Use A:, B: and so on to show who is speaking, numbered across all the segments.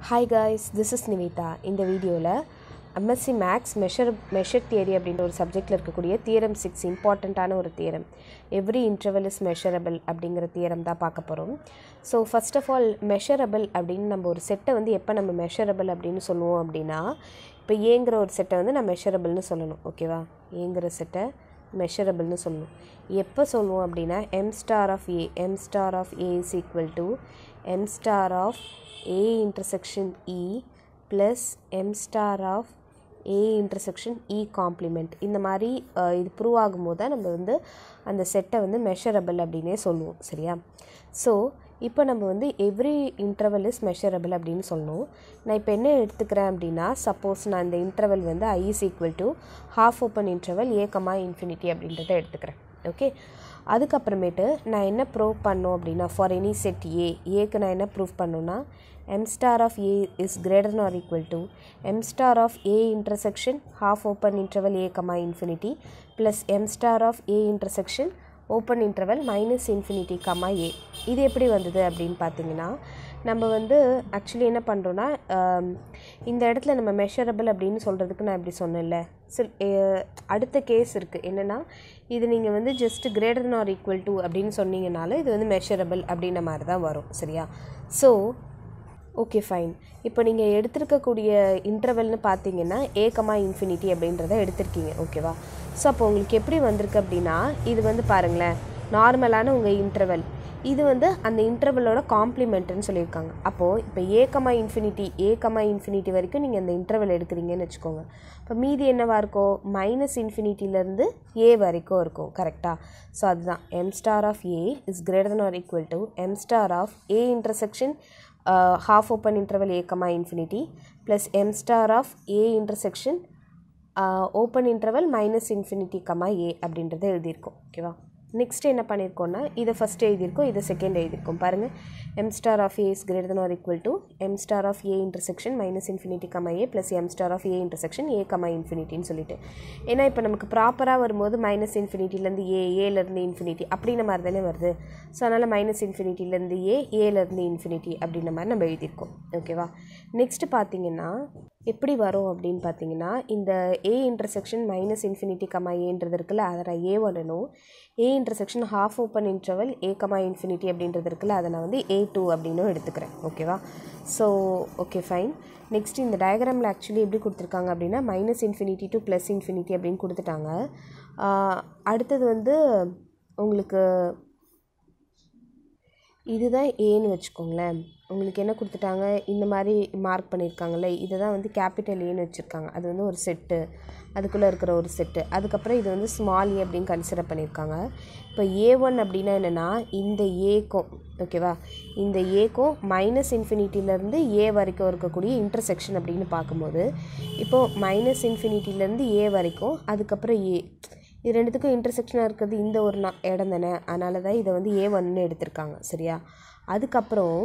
A: hi guys this is Nivetha இந்த வீடியோவில் MSc maths measure measure theory அப்படின்ற ஒரு சப்ஜெக்டில் இருக்கக்கூடிய தியரம் சிக்ஸ் இம்பார்ட்டண்ட்டான ஒரு theorem every interval is measurable அப்படிங்கிற தியரம் தான் பார்க்க போகிறோம் so first of all measurable அப்படின்னு நம்ம ஒரு செட்டை வந்து எப்போ நம்ம மெஷரபிள் அப்படின்னு சொல்லுவோம் அப்படின்னா இப்போ ஏங்கிற ஒரு செட்டை வந்து நான் மெஷரபிள்னு சொல்லணும் ஓகேவா ஏங்கிற செட்டை மெஷரபிள்னு சொல்லணும் எப்போ சொல்லுவோம் அப்படின்னா M star of A M star of A is equal to M star of A intersection E plus M star of A intersection E complement இந்த மாதிரி அஹ், இது ப்ரூவ் ஆகும்போது தான் நம்ம வந்து அந்த செட்டை வந்து மெஷரபிள் அப்படின்னே சொல்லுவோம் சரியா ஸோ இப்போ நம்ம வந்து எவ்ரி இன்டர்வல் இஸ் மெஷரபிள் அப்படின்னு சொல்லணும் நான் இப்போ என்ன எடுத்துக்கிறேன் அப்படின்னா சப்போஸ் நான் இந்த இன்டர்வல் வந்து I is equal to half open interval a comma infinity அப்படின்றத எடுத்துக்கிறேன் ஓகே அதுக்கப்புறமேட்டு நான் என்ன ப்ரூவ் பண்ணோம் அப்படின்னா ஃபார் எனி செட் ஏ ஏக்கு நான் என்ன ப்ரூவ் பண்ணணும்னா M star of A is greater or equal to M star of A intersection half open interval A comma infinity plus M star of A intersection open interval minus infinity comma A இது எப்படி வந்தது அப்படின்னு பார்த்தீங்கன்னா நம்ம வந்து actually என்ன பண்ணுறோன்னா இந்த இடத்துல நம்ம மெஷரபிள் அப்படின்னு சொல்கிறதுக்கு நான் இப்படி சொன்னேன்ல சில் அஹ், அடுத்த கேஸ் இருக்குது என்னென்னா இது நீங்கள் வந்து just greater than or equal to அப்படின்னு சொன்னீங்கனாலும் இது வந்து மெஷரபிள் அப்படின்ற மாதிரி தான் வரும் சரியா ஸோ ஓகே ஃபைன் இப்போ நீங்கள் எடுத்திருக்கக்கூடிய இன்டர்வல்னு பார்த்தீங்கன்னா ஏகமா இன்ஃபினிட்டி அப்படின்றத எடுத்திருக்கீங்க ஓகேவா ஸோ அப்போ உங்களுக்கு எப்படி வந்திருக்கு அப்படின்னா இது வந்து பாருங்களேன் நார்மலான உங்கள் இன்டர்வல் இது வந்து அந்த இன்டர்வலோட காம்ப்ளிமெண்ட்டுன்னு சொல்லியிருக்காங்க அப்போது இப்போ ஏகமா இன்ஃபினிட்டி ஏகமா இன்ஃபினிட்டி வரைக்கும் நீங்கள் அந்த இன்டர்வல் எடுக்கிறீங்கன்னு வச்சுக்கோங்க இப்போ மீதி என்னவா இருக்கும் மைனஸ் இன்ஃபினிட்டிலேருந்து ஏ வரைக்கும் இருக்கும் கரெக்டாக ஸோ அதுதான் M star of A is greater than or equal to M star of A intersection half open interval a comma infinity plus m star of a intersection uh, open interval minus infinity comma a அப்படின்றத எழுதியிருக்கோம் ஓகேவா next என்ன பண்ணியிருக்கோம்னா இதை first எழுதியிருக்கோம் இதை second எழுதியிருக்கோம் பாருங்கள் M star of A is greater than or equal to M star of A intersection minus infinity comma A plus M star of A intersection A comma இன்ஃபினிட்டின்னு சொல்லிட்டு ஏன்னா இப்போ நமக்கு ப்ராப்பராக வரும்போது மைனஸ் இன்ஃபினிட்டிலேருந்து ஏ ஏலேருந்து இன்ஃபினிட்டி அப்படின்ற மாதிரி தானே வருது ஸோ அதனால் மைனஸ் இன்ஃபினிட்டிலேருந்து ஏ ஏலேருந்து இன்ஃபினிட்டி அப்படின்ற மாதிரி நம்ம எழுதியிருக்கோம் ஓகேவா நெக்ஸ்ட் பார்த்தீங்கன்னா எப்படி வரும் அப்படின்னு பார்த்தீங்கன்னா இந்த A intersection minus infinity comma ஏன்றது இருக்குல்ல அதை நான் ஏ ஒன்னும் A intersection half open interval A comma infinity அப்படின்றது இருக்குல்ல அதை நான் வந்து ஏ டூ அப்படின்னும் எடுத்துக்கிறேன் ஓகேவா ஸோ ஓகே ஃபைன் நெக்ஸ்ட் இந்த டயக்ராமில் ஆக்சுவலி எப்படி கொடுத்துருக்காங்க அப்படின்னா minus infinity to plus infinity அப்படின்னு கொடுத்துட்டாங்க ஆஹ் அடுத்தது வந்து உங்களுக்கு இதுதான் ஏன்னு வச்சுக்கோங்களேன் உங்களுக்கு என்ன கொடுத்துட்டாங்க இந்த மாதிரி மார்க் பண்ணியிருக்காங்கல்ல இதை தான் வந்து கேபிட்டல் ஏன்னு வச்சுருக்காங்க அது வந்து ஒரு செட்டு அதுக்குள்ளே இருக்கிற ஒரு செட்டு அதுக்கப்புறம் இது வந்து ஸ்மால் ஏ அப்படின்னு கன்சிடர் பண்ணியிருக்காங்க இப்போ ஏ ஒன் அப்படின்னா என்னென்னா இந்த ஏக்கும் ஓகேவா இந்த ஏக்கும் மைனஸ் இன்ஃபினிட்டிலேருந்து ஏ வரைக்கும் இருக்கக்கூடிய இன்டர்செக்ஷன் அப்படின்னு பார்க்கும்போது இப்போது மைனஸ் இன்ஃபினிட்டிலேருந்து ஏ வரைக்கும் அதுக்கப்புறம் ஏ இது ரெண்டுத்துக்கும் இன்டர்செக்ஷனாக இருக்கிறது இந்த ஒரு நா இடம் தானே அதனால தான் இதை வந்து ஏ ஒன்னு எடுத்திருக்காங்க சரியா அதுக்கப்புறம்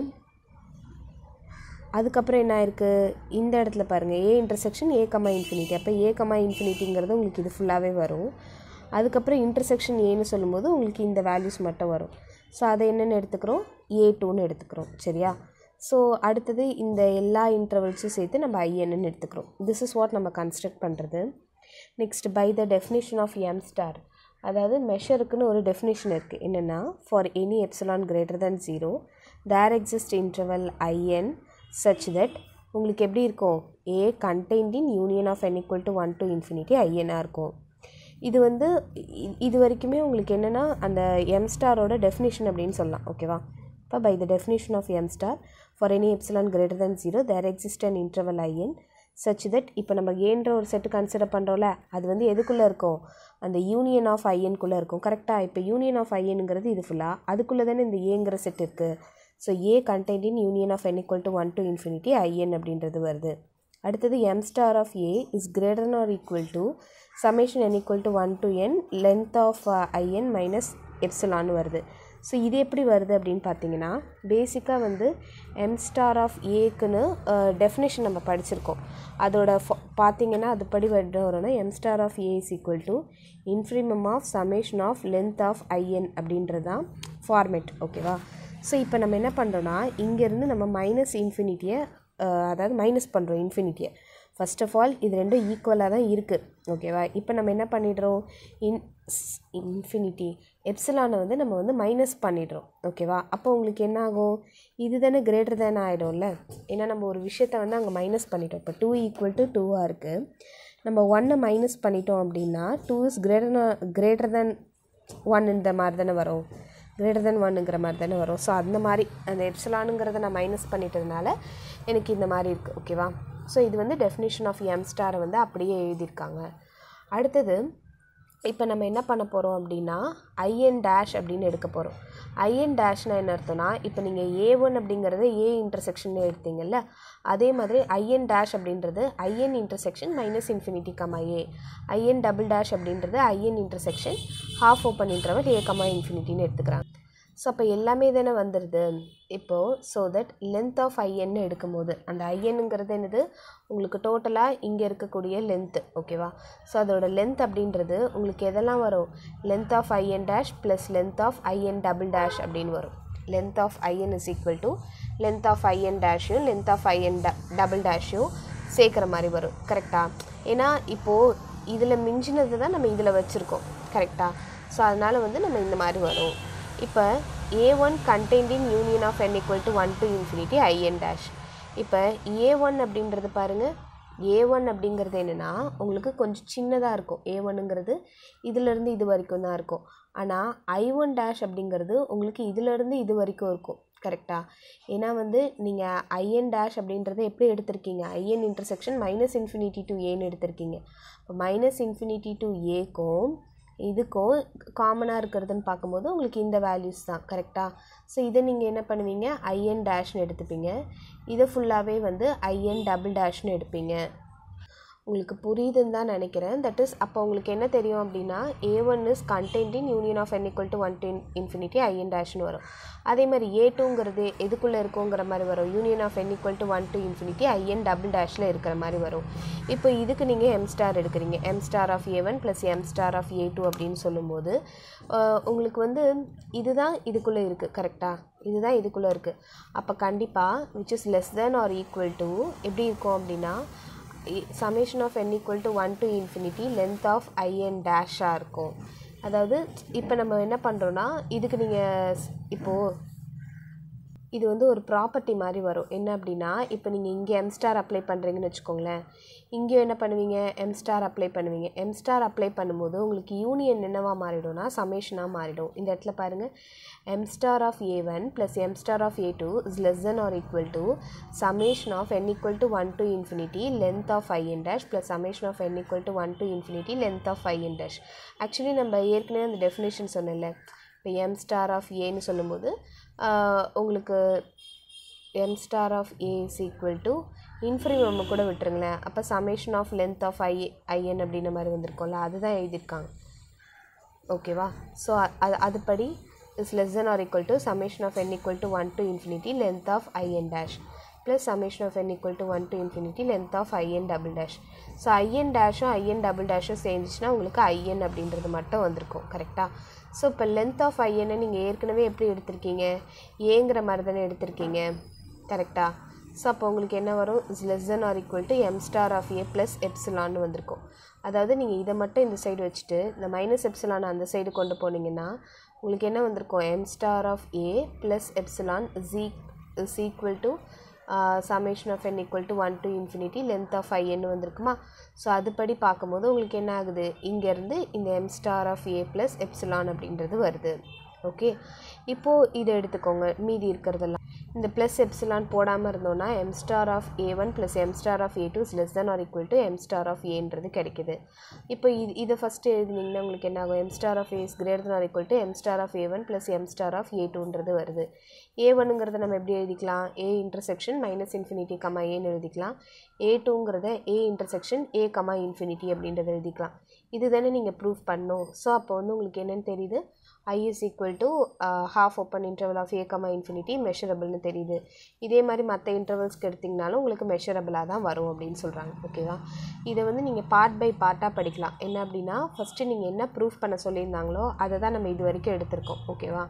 A: அதுக்கப்புறம் என்ன ஆயிருக்கு இந்த இடத்துல பாருங்கள் A intersection A comma infinity அப்போ ஏ கமா இன்ஃபினிட்டிங்கிறது உங்களுக்கு இது ஃபுல்லாகவே வரும் அதுக்கப்புறம் இன்டர்செக்ஷன் ஏன்னு சொல்லும்போது உங்களுக்கு இந்த வேல்யூஸ் மட்டும் வரும் ஸோ அதை என்னென்னு எடுத்துக்கிறோம் ஏ டூன்னு எடுத்துக்கிறோம் சரியா ஸோ அடுத்தது இந்த எல்லா இன்டர்வல்ஸும் சேர்த்து நம்ம ஐஎன்னு எடுத்துக்கிறோம் திஸ் இஸ் வாட் நம்ம கன்ஸ்ட்ரக்ட் பண்ணுறது next by the definition of M star அதாவது மெஷருக்குன்னு ஒரு டெஃபினேஷன் இருக்குது என்னென்னா for any epsilon greater than zero there exist interval I N such that உங்களுக்கு எப்படி இருக்கும் A contained in union of N equal to one to infinity ஐஎன்னாக இருக்கும் இது வந்து இ- இது வரைக்குமே உங்களுக்கு என்னென்னா அந்த எம் ஸ்டாரோட டெஃபினேஷன் அப்படின்னு சொல்லலாம் ஓகேவா இப்போ by the definition of M star for any epsilon greater than zero there exist an interval I N such that இப்போ நம்ம ஏன்ற ஒரு செட்டு கன்சிடர் பண்ணுறோம்ல அது வந்து எதுக்குள்ளே இருக்கும் அந்த யூனியன் ஆஃப் ஐஎன்குள்ளே இருக்கும் கரெக்டாக இப்போ யூனியன் ஆஃப் ஐஎன்ங்கிறது இது ஃபுல்லாக அதுக்குள்ளே தானே இந்த ஏங்கிற செட் இருக்குது so A contained in union of N equal to one to infinity I N அப்படின்றது வருது அடுத்தது M star of A is greater or equal to summation N equal to one to N length of I N minus எப்சிலான்னு வருது so இது எப்படி வருது அப்படின்னு பார்த்தீங்கன்னா பேசிக்காக வந்து எம் ஸ்டார் ஆஃப் ஏக்குன்னு டெஃபினேஷன் நம்ம படிச்சிருக்கோம் அதோட ஃப- பார்த்தீங்கன்னா அது படி என்ன வரும்னா M star of A is equal to infimum of summation of length of I N அப்படின்றது தான் ஃபார்மேட் ஓகேவா ஸோ இப்போ நம்ம என்ன பண்ணுறோன்னா இங்கேருந்து நம்ம மைனஸ் இன்ஃபினிட்டியை அதாவது மைனஸ் பண்ணுறோம் இன்ஃபினிட்டியை ஃபர்ஸ்ட் ஆஃப் ஆல் இது ரெண்டும் ஈக்குவலாக தான் இருக்குது ஓகேவா இப்போ நம்ம என்ன பண்ணிடுறோம் இன் இன்ஃபினிட்டி எப்சிலானை வந்து நம்ம வந்து மைனஸ் பண்ணிடுறோம் ஓகேவா அப்போ உங்களுக்கு என்ன ஆகும் இது தானே கிரேட்டர் தேன் ஆகிடும்ல ஏன்னா நம்ம ஒரு விஷயத்தை வந்து அங்கே மைனஸ் பண்ணிட்டோம் இப்போ டூ ஈக்குவல் டு டூவாக இருக்குது நம்ம ஒன்னை மைனஸ் பண்ணிட்டோம் அப்படின்னா two is greater greater than one இந்த மாதிரி தானே வரும் கிரேட்டர் தென் ஒன்னுங்கிற மாதிரி தானே வரும் ஸோ அந்த மாதிரி அந்த எப்சிலானுங்கிறத நான் மைனஸ் பண்ணிட்டதுனால எனக்கு இந்த மாதிரி இருக்குது ஓகேவா ஸோ இது வந்து டெஃபினேஷன் ஆஃப் எம் ஸ்டாரை வந்து அப்படியே எழுதியிருக்காங்க அடுத்தது இப்போ நம்ம என்ன பண்ண போகிறோம் அப்படின்னா ஐஎன் டேஷ் அப்படின்னு எடுக்க போகிறோம் ஐஎன் டேஷ்னா என்ன அர்த்தம்னா இப்போ நீங்கள் ஏ ஒன் அப்படிங்கிறத ஏ இன்டர்செக்ஷன் எடுத்தீங்கல்ல அதே மாதிரி ஐஎன் டேஷ் அப்படின்றது I N intersection minus infinity comma A I N double dash அப்படின்றது I N intersection half open interval A comma இன்ஃபினிட்டின்னு எடுத்துக்கிறாங்க ஸோ அப்போ எல்லாமே தானே வந்துடுது இப்போது ஸோ தட் லென்த் ஆஃப் ஐஎன்னு எடுக்கும் போது அந்த ஐஎன்னுங்கிறது என்னது உங்களுக்கு டோட்டலாக இங்கே இருக்கக்கூடிய லென்த்து ஓகேவா ஸோ அதோட லென்த் அப்படின்றது உங்களுக்கு எதெல்லாம் வரும் length of I N dash plus length of I N double dash அப்படின்னு வரும் length of I N is equal to length of I N டேஷையும் லென்த் ஆஃப் ஐஎன் ட டபுள் டேஷையும் சேர்க்குற மாதிரி வரும் கரெக்டாக ஏன்னா இப்போது இதில் மிஞ்சினது தான் நம்ம இதில் வச்சுருக்கோம் கரெக்டாக ஸோ அதனால் வந்து நம்ம இந்த மாதிரி வரும் இப்போ A one contained in union of N equal to one to infinity I N dash இப்போ ஏ ஒன் அப்படின்றது பாருங்கள் ஏ ஒன் அப்படிங்கிறது என்னென்னா உங்களுக்கு கொஞ்சம் சின்னதாக இருக்கும் ஏ ஒன்னுங்கிறது இதிலேருந்து இது வரைக்கும் தான் இருக்கும் ஆனால் ஐ ஒன் டேஷ் அப்படிங்கிறது உங்களுக்கு இதிலேருந்து இது வரைக்கும் இருக்கும் கரெக்டாக ஏன்னா வந்து நீங்கள் ஐஎன் டேஷ் அப்படின்றத எப்படி எடுத்திருக்கீங்க I N intersection minus infinity to ஏன்னு எடுத்திருக்கீங்க இப்போ மைனஸ் இன்ஃபினிட்டி டு ஏக்கும் இதுக்கும் காமனாக இருக்கிறதுன்னு பார்க்கும்போது உங்களுக்கு இந்த வேல்யூஸ் தான் கரெக்டாக ஸோ இதை நீங்கள் என்ன பண்ணுவீங்க ஐஎன் டேஷ்னு எடுத்துப்பீங்க இதை ஃபுல்லாகவே வந்து ஐஎன் டபுள் டேஷ்னு எடுப்பீங்க உங்களுக்கு புரியுதுன்னு தான் நினைக்கிறேன் தட் இஸ் அப்போ உங்களுக்கு என்ன தெரியும் அப்படின்னா A one is content in union of N equal to one to infinity I N டேஷ்னு வரும் அதே மாதிரி ஏ டூங்கிறது எதுக்குள்ளே இருக்குங்கிற மாதிரி வரும் union of N equal to one to infinity I N double டேஷில் இருக்கிற மாதிரி வரும் இப்போ இதுக்கு நீங்கள் எம் ஸ்டார் எடுக்கிறீங்க M star of A one plus M star of A two அப்படின்னு சொல்லும்போது உங்களுக்கு வந்து இதுதான் இதுக்குள்ளே இருக்குது கரெக்டாக இதுதான் இதுக்குள்ளே இருக்குது அப்போ கண்டிப்பாக which is less than or equal to எப்படி இருக்கும் அப்படின்னா summation of N equal to one to infinity length of I N டேஷாக இருக்கும் அதாவது இப்போ நம்ம என்ன பண்ணுறோன்னா இதுக்கு நீங்கள் இப்போது இது வந்து ஒரு ப்ராப்பர்ட்டி மாதிரி வரும் என்ன அப்படின்னா இப்போ நீங்கள் இங்கே எம் ஸ்டார் அப்ளை பண்ணுறீங்கன்னு வச்சுக்கோங்களேன் இங்கேயும் என்ன பண்ணுவீங்க எம் ஸ்டார் அப்ளை பண்ணுவீங்க எம் ஸ்டார் அப்ளை பண்ணும்போது உங்களுக்கு யூனியன் என்னவாக மாறிடும்னா சமேஷனாக மாறிடும் இந்த இடத்துல பாருங்கள் M star of A one plus M star of A two is less than or equal to summation of N equal to one to infinity length of I N dash plus summation of N equal to one to infinity length of I N dash actually நம்ம ஏற்கனவே அந்த definition சொன்னேன்ல இப்போ M star of ஏன்னு சொல்லும்போது உங்களுக்கு M star of A is equal to infimum கூட விட்டுருங்களேன் அப்போ summation of length of I I N அப்படின்ற மாதிரி வந்திருக்கோம்ல அதுதான் எழுதியிருக்காங்க ஓகேவா ஸோ அது அதுபடி is less than or equal to summation of N equal to one to infinity length of I N dash plus summation of N equal to one to infinity length of I N double dash so I N டேஷும் I N double டேஷும் சேர்ந்துச்சுன்னா உங்களுக்கு IN அப்படின்றது மட்டும் வந்திருக்கும் கரெக்டாக so இப்போ length of ஐஎன்னு நீங்கள் ஏற்கனவே எப்படி எடுத்திருக்கீங்க ஏங்கிற மாதிரி தானே எடுத்திருக்கீங்க கரெக்டாக ஸோ அப்போ உங்களுக்கு என்ன வரும் is less than or equal to M star of A plus எப்சிலான்னு வந்திருக்கும் அதாவது நீங்கள் இதை மட்டும் இந்த சைடு வச்சுட்டு இந்த மைனஸ் எப்சிலான் அந்த சைடு கொண்டு போனீங்கன்னா உங்களுக்கு என்ன வந்திருக்கும் M star of A plus epsilon is is equal to summation of N equal to one to infinity length of ஐன்னு வந்திருக்குமா ஸோ அதுபடி பார்க்கும்போது உங்களுக்கு என்ன ஆகுது இங்கேருந்து இந்த M star of A plus epsilon அப்படின்றது வருது ஓகே இப்போது இதை எடுத்துக்கோங்க மீதி இருக்கிறதெல்லாம் இந்த ப்ளஸ் எப்சிலான் போடாமல் இருந்தோன்னா M star of A one plus M star of A two is less than or equal to M star of ஏன்றது கிடைக்குது இப்போ இது இதை ஃபஸ்ட்டு எழுதினீங்கன்னா உங்களுக்கு என்ன ஆகும் M star of A is greater than or equal to M star of A one plus M star of A டூன்றது வருது ஏ ஒன்னுங்கிறத நம்ம எப்படி எழுதிக்கலாம் A intersection minus infinity comma ஏன்னு எழுதிக்கலாம் ஏ டூங்கிறத A intersection A comma infinity அப்படின்றத எழுதிக்கலாம் இது தானே நீங்கள் ப்ரூவ் பண்ணணும் ஸோ அப்போ வந்து உங்களுக்கு என்னென்னு தெரியுது I is equal to half open interval of A comma infinity மெஷரபிள்னு தெரியுது இதே மாதிரி மற்ற இன்டர்வல்ஸ்க்கு எடுத்திங்கனாலும் உங்களுக்கு மெஷரபிளாக தான் வரும் அப்படின்னு சொல்கிறாங்க ஓகேவா இதை வந்து நீங்கள் பார்ட் பை பார்ட்டாக படிக்கலாம் என்ன அப்படின்னா ஃபஸ்ட்டு நீங்கள் என்ன ப்ரூஃப் பண்ண சொல்லியிருந்தாங்களோ அதை தான் நம்ம இது வரைக்கும் எடுத்திருக்கோம் ஓகேவா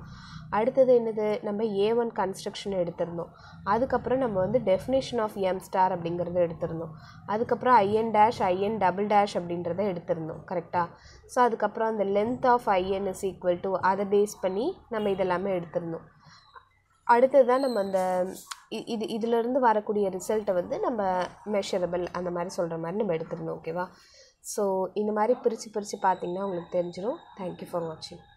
A: அடுத்தது என்னது நம்ம ஏ ஒன் கன்ஸ்ட்ரக்ஷன் எடுத்திருந்தோம் அதுக்கப்புறம் நம்ம வந்து டெஃபினேஷன் ஆஃப் எம் ஸ்டார் அப்படிங்கிறத எடுத்திருந்தோம் அதுக்கப்புறம் I N dash I N double dash அப்படின்றத எடுத்திருந்தோம் கரெக்டாக ஸோ அதுக்கப்புறம் அந்த length of I N is equal to அதை பேஸ் பண்ணி நம்ம இதெல்லாமே எடுத்திருந்தோம் அடுத்தது தான் நம்ம அந்த இ- இது இதிலிருந்து வரக்கூடிய ரிசல்ட்டை வந்து நம்ம மெஷரபிள் அந்த மாதிரி சொல்கிற மாதிரி நம்ம எடுத்திருந்தோம் ஓகேவா ஸோ இந்த மாதிரி பிரித்து பிரித்து பார்த்தீங்கன்னா உங்களுக்கு தெரிஞ்சிடும் தேங்க்யூ ஃபார் வாட்சிங்